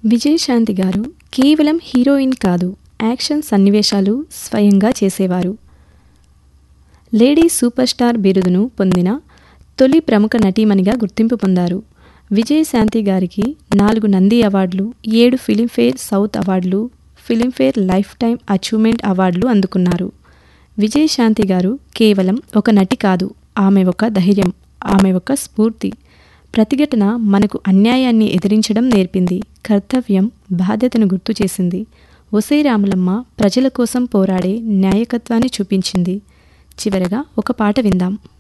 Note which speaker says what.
Speaker 1: విజయశాంతి గారు కేవలం హీరోయిన్ కాదు యాక్షన్ సన్నివేశాలు స్వయంగా చేసేవారు లేడీ సూపర్ స్టార్ బిరుదును పొందిన తొలి ప్రముఖ నటీమణిగా గుర్తింపు పొందారు విజయశాంతి గారికి నాలుగు నంది అవార్డులు ఏడు Filmfare south awards Filmfare lifetime achievement awards అందుకున్నారు విజయశాంతి గారు కేవలం ఒక నటి కాదు ఆమె ఒక ధైర్యం ఆమె ఒక స్ఫూర్తి ప్రతిఘటన మనకు అన్యాయాన్ని ఎదిరించడం నేర్పింది కర్తవ్యం బాధ్యతను గుర్తు చేసింది ఒసే రాములమ్మ ప్రజల కోసం పోరాడే న్యాయకత్వాన్ని చూపించింది చివరగా ఒక పాట విందాం